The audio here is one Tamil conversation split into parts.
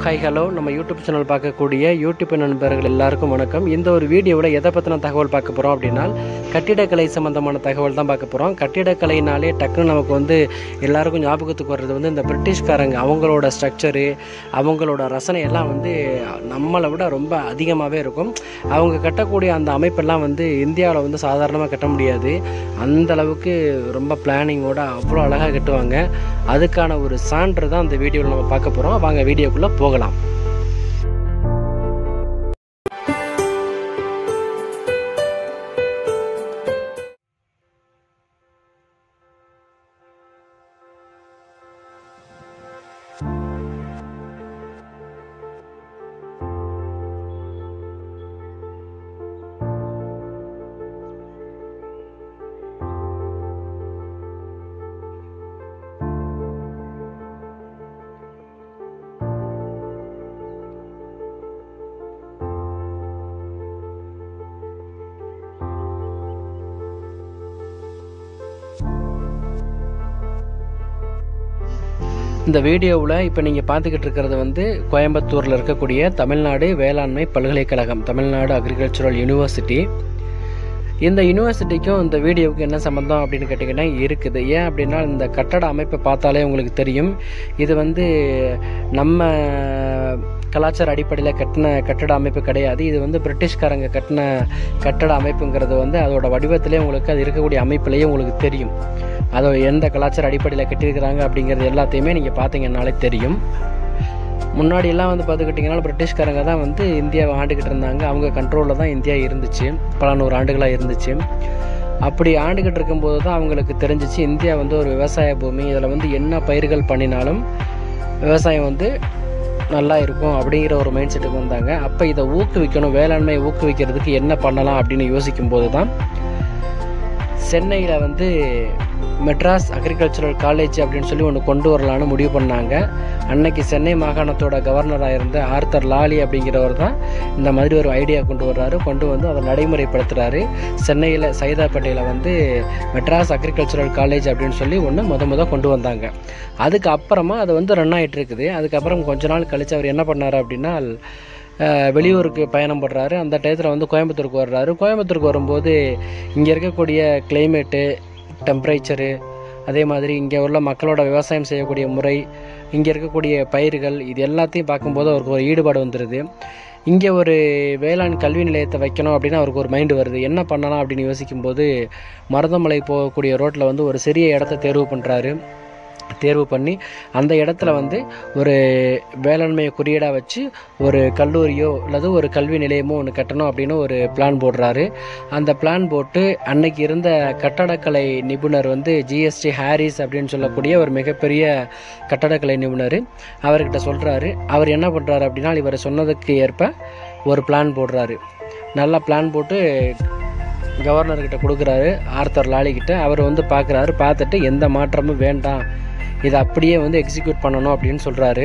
ஹாய் ஹலோ நம்ம யூடியூப் சேனல் பார்க்கக்கூடிய யூடியூப் நண்பர்கள் எல்லாருக்கும் வணக்கம் இந்த ஒரு வீடியோவில் எதை பற்றின தகவல் பார்க்க போகிறோம் அப்படின்னா கட்டிடக்கலை சம்மந்தமான தகவல் தான் பார்க்க போகிறோம் கட்டிடக்கலைனாலே டக்குன்னு நமக்கு வந்து எல்லாருக்கும் ஞாபகத்துக்கு வர்றது வந்து இந்த பிரிட்டிஷ்காரங்க அவங்களோட ஸ்ட்ரக்சரு அவங்களோட ரசனை எல்லாம் வந்து நம்மளை விட ரொம்ப அதிகமாகவே இருக்கும் அவங்க கட்டக்கூடிய அந்த அமைப்பெல்லாம் வந்து இந்தியாவில் வந்து சாதாரணமாக கட்ட முடியாது அந்த அளவுக்கு ரொம்ப பிளானிங்கோட அவ்வளோ அழகாக கட்டுவாங்க அதுக்கான ஒரு சான்று தான் அந்த வீடியோவில் நம்ம பார்க்க போகிறோம் வாங்க வீடியோக்குள்ளே போகலாம் இந்த வீடியோவில் இப்போ நீங்கள் பார்த்துக்கிட்டு இருக்கிறது வந்து கோயம்புத்தூரில் இருக்கக்கூடிய தமிழ்நாடு வேளாண்மை பல்கலைக்கழகம் தமிழ்நாடு அக்ரிகல்ச்சுரல் யூனிவர்சிட்டி இந்த யூனிவர்சிட்டிக்கும் இந்த வீடியோவுக்கு என்ன சம்மந்தம் அப்படின்னு கேட்டிங்கன்னா இருக்குது ஏன் அப்படின்னா இந்த கட்டட அமைப்பை பார்த்தாலே உங்களுக்கு தெரியும் இது வந்து நம்ம கலாச்சார அடிப்படையில் கட்டின கட்டட அமைப்பு கிடையாது இது வந்து பிரிட்டிஷ்காரங்க கட்டின கட்டட அமைப்புங்கிறது வந்து அதோட வடிவத்திலே உங்களுக்கு அது இருக்கக்கூடிய அமைப்பிலேயே உங்களுக்கு தெரியும் அதை எந்த கலாச்சார அடிப்படையில் கட்டியிருக்கிறாங்க அப்படிங்கிறது எல்லாத்தையுமே நீங்கள் பார்த்தீங்கன்னாலே தெரியும் முன்னாடியெல்லாம் வந்து பார்த்துக்கிட்டிங்கன்னா பிரிட்டிஷ்காரங்க தான் வந்து இந்தியாவை ஆண்டுக்கிட்டு இருந்தாங்க அவங்க கண்ட்ரோலில் தான் இந்தியா இருந்துச்சு பல நூறு ஆண்டுகளாக இருந்துச்சு அப்படி ஆண்டுகிட்டு இருக்கும்போது தான் அவங்களுக்கு தெரிஞ்சிச்சு இந்தியா வந்து ஒரு விவசாய பூமி இதில் வந்து என்ன பயிர்கள் பண்ணினாலும் விவசாயம் வந்து நல்லா இருக்கும் அப்படிங்கிற ஒரு மைண்ட் செட்டுக்கு வந்தாங்க அப்போ இதை ஊக்குவிக்கணும் வேளாண்மையை ஊக்குவிக்கிறதுக்கு என்ன பண்ணலாம் அப்படின்னு யோசிக்கும்போது தான் சென்னையில் வந்து மெட்ராஸ் அக்ரிகல்ச்சரல் காலேஜ் அப்படின்னு சொல்லி ஒன்று கொண்டு வரலான்னு முடிவு பண்ணாங்க அன்னைக்கு சென்னை மாகாணத்தோட கவர்னராக இருந்த ஆர்த்தர் லாலி அப்படிங்கிறவர் தான் இந்த மாதிரி ஒரு ஐடியா கொண்டு வர்றாரு கொண்டு வந்து அதை நடைமுறைப்படுத்துகிறாரு சென்னையில் சைதாப்பேட்டையில் வந்து மெட்ராஸ் அக்ரிகல்ச்சரல் காலேஜ் அப்படின்னு சொல்லி ஒன்று முத முத கொண்டு வந்தாங்க அதுக்கு அப்புறமா அது வந்து ரன் ஆகிட்டு இருக்குது அதுக்கப்புறம் கொஞ்ச நாள் கழித்து அவர் என்ன பண்ணார் அப்படின்னா வெளியூருக்கு பயணம் படுறாரு அந்த டயத்தில் வந்து கோயம்புத்தூருக்கு வர்றாரு கோயம்புத்தூருக்கு வரும்போது இங்கே இருக்கக்கூடிய கிளைமேட்டு டெம்பரேச்சரு அதே மாதிரி இங்கே உள்ள மக்களோட விவசாயம் செய்யக்கூடிய முறை இங்கே இருக்கக்கூடிய பயிர்கள் இது எல்லாத்தையும் பார்க்கும்போது அவருக்கு ஒரு ஈடுபாடு வந்துடுது இங்கே ஒரு வேளாண் கல்வி நிலையத்தை வைக்கணும் அப்படின்னு அவருக்கு ஒரு மைண்டு வருது என்ன பண்ணலாம் அப்படின்னு யோசிக்கும்போது மருதமலை போகக்கூடிய ரோட்டில் வந்து ஒரு சிறிய இடத்த தேர்வு பண்ணுறாரு தேர்வு பண்ணி அந்த இடத்துல வந்து ஒரு வேளாண்மையை குறியீடாக வச்சு ஒரு கல்லூரியோ அல்லது ஒரு கல்வி நிலையமோ ஒன்று கட்டணும் அப்படின்னு ஒரு பிளான் போடுறாரு அந்த பிளான் போட்டு அன்னைக்கு இருந்த கட்டடக்கலை நிபுணர் வந்து ஜிஎஸ்டி ஹாரிஸ் அப்படின்னு சொல்லக்கூடிய ஒரு மிகப்பெரிய கட்டடக்கலை நிபுணர் அவர்கிட்ட சொல்கிறாரு அவர் என்ன பண்ணுறாரு அப்படின்னா இவர் சொன்னதுக்கு ஏற்ப ஒரு பிளான் போடுறாரு நல்லா பிளான் போட்டு கவர்னர்கிட்ட கொடுக்குறாரு ஆர்த்தர் லாலிக்கிட்ட அவர் வந்து பார்க்குறாரு பார்த்துட்டு எந்த மாற்றமும் வேண்டாம் இதை அப்படியே வந்து எக்ஸிக்யூட் பண்ணணும் அப்படின்னு சொல்கிறாரு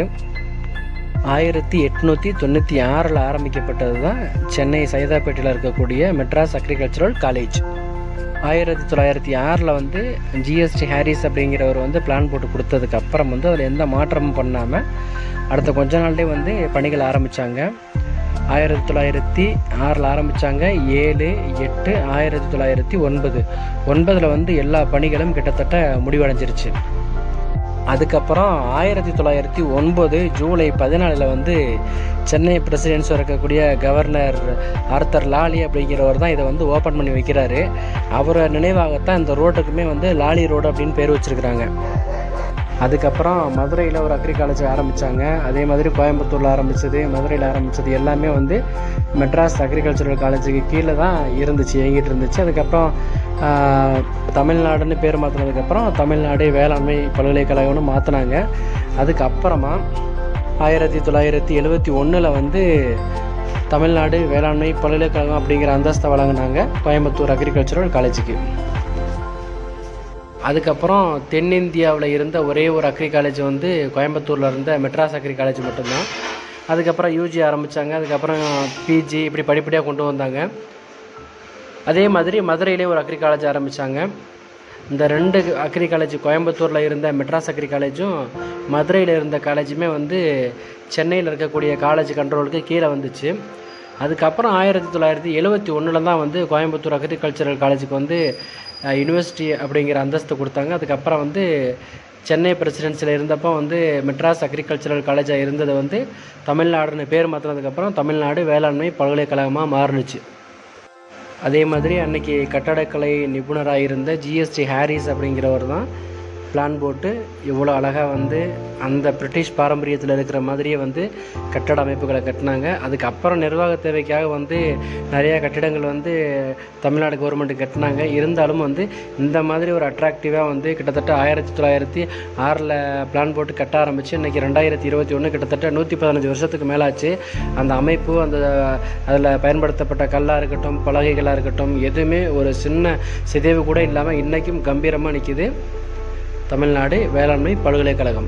ஆயிரத்தி எட்நூற்றி தொண்ணூற்றி ஆறில் ஆரம்பிக்கப்பட்டது தான் சென்னை சைதாப்பேட்டையில் இருக்கக்கூடிய மெட்ராஸ் அக்ரிகல்ச்சரல் காலேஜ் ஆயிரத்தி தொள்ளாயிரத்தி ஆறில் வந்து ஜிஎஸ்டி ஹாரிஸ் அப்படிங்கிறவர் வந்து பிளான் போட்டு கொடுத்ததுக்கு அப்புறம் வந்து அதில் எந்த மாற்றமும் பண்ணாமல் அடுத்த கொஞ்ச நாள்லேயே வந்து பணிகள் ஆரம்பித்தாங்க ஆயிரத்தி தொள்ளாயிரத்தி ஆறில் ஆரம்பித்தாங்க ஏழு எட்டு ஆயிரத்தி தொள்ளாயிரத்தி ஒன்பது ஒன்பதில் வந்து எல்லா பணிகளும் கிட்டத்தட்ட முடிவடைஞ்சிருச்சு அதுக்கப்புறம் ஆயிரத்தி தொள்ளாயிரத்தி ஒன்பது ஜூலை பதினாலில் வந்து சென்னை பிரசிடென்ஸில் இருக்கக்கூடிய கவர்னர் ஆர்த்தர் லாலி அப்படிங்கிறவர் தான் இதை வந்து ஓப்பன் பண்ணி வைக்கிறாரு அவரை நினைவாகத்தான் இந்த ரோட்டுக்குமே வந்து லாலி ரோடு அப்படின்னு பேர் வச்சுருக்குறாங்க அதுக்கப்புறம் மதுரையில் ஒரு அக்ரி காலேஜ் ஆரம்பித்தாங்க அதே மாதிரி கோயம்புத்தூரில் ஆரம்பித்தது மதுரையில் ஆரம்பித்தது எல்லாமே வந்து மெட்ராஸ் அக்ரிகல்ச்சரல் காலேஜுக்கு கீழே தான் இருந்துச்சு இயங்கிட்டு இருந்துச்சு அதுக்கப்புறம் தமிழ்நாடுன்னு பேர் மாற்றினதுக்கப்புறம் தமிழ்நாடு வேளாண்மை பல்கலைக்கழகம்னு மாற்றினாங்க அதுக்கப்புறமா ஆயிரத்தி தொள்ளாயிரத்தி எழுபத்தி ஒன்றில் வந்து தமிழ்நாடு வேளாண்மை பல்கலைக்கழகம் அப்படிங்கிற அந்தஸ்தை வழங்கினாங்க கோயம்புத்தூர் அக்ரிகல்ச்சரல் காலேஜுக்கு அதுக்கப்புறம் தென்னிந்தியாவில் இருந்த ஒரே ஒரு அக்ரி காலேஜ் வந்து கோயம்புத்தூரில் இருந்த மெட்ராஸ் அக்ரி காலேஜ் மட்டும்தான் அதுக்கப்புறம் யூஜி ஆரம்பித்தாங்க அதுக்கப்புறம் பிஜி இப்படி படிப்படியாக கொண்டு வந்தாங்க அதே மாதிரி மதுரையிலே ஒரு அக்ரி காலேஜ் ஆரம்பித்தாங்க இந்த ரெண்டு அக்ரி காலேஜ் கோயம்புத்தூரில் இருந்த மெட்ராஸ் அக்ரி காலேஜும் மதுரையில் இருந்த காலேஜுமே வந்து சென்னையில் இருக்கக்கூடிய காலேஜ் கண்ட்ரோலுக்கு கீழே வந்துச்சு அதுக்கப்புறம் ஆயிரத்தி தொள்ளாயிரத்தி எழுபத்தி ஒன்றில் தான் வந்து கோயம்புத்தூர் அக்ரிகல்ச்சரல் காலேஜுக்கு வந்து யூனிவர்சிட்டி அப்படிங்கிற அந்தஸ்து கொடுத்தாங்க அதுக்கப்புறம் வந்து சென்னை பிரசிடென்சியில் இருந்தப்போ வந்து மெட்ராஸ் அக்ரிகல்ச்சரல் காலேஜாக இருந்தது வந்து தமிழ்நாடுன்னு பேர் மாற்றினதுக்கப்புறம் தமிழ்நாடு வேளாண்மை பல்கலைக்கழகமாக மாறுனுச்சு அதே மாதிரி அன்னைக்கு கட்டடக்கலை நிபுணராக இருந்த ஜிஎஸ்டி ஹாரிஸ் அப்படிங்கிறவர் தான் பிளான் போட்டு இவ்வளோ அழகாக வந்து அந்த பிரிட்டிஷ் பாரம்பரியத்தில் இருக்கிற மாதிரியே வந்து கட்டட அமைப்புகளை கட்டினாங்க அதுக்கப்புறம் நிர்வாக தேவைக்காக வந்து நிறையா கட்டிடங்கள் வந்து தமிழ்நாடு கவர்மெண்ட் கட்டினாங்க இருந்தாலும் வந்து இந்த மாதிரி ஒரு அட்ராக்டிவாக வந்து கிட்டத்தட்ட ஆயிரத்தி தொள்ளாயிரத்தி ஆறில் பிளான் போட்டு கட்ட ஆரம்பித்து இன்றைக்கி ரெண்டாயிரத்தி இருபத்தி ஒன்று கிட்டத்தட்ட நூற்றி பதினஞ்சு வருஷத்துக்கு மேலாச்சு அந்த அமைப்பு அந்த அதில் பயன்படுத்தப்பட்ட கல்லாக இருக்கட்டும் பலகைகளாக இருக்கட்டும் எதுவுமே ஒரு சின்ன சிதைவு கூட இல்லாமல் இன்றைக்கும் கம்பீரமாக நிற்கிது தமிழ்நாடு வேளாண்மை பல்கலைக்கழகம்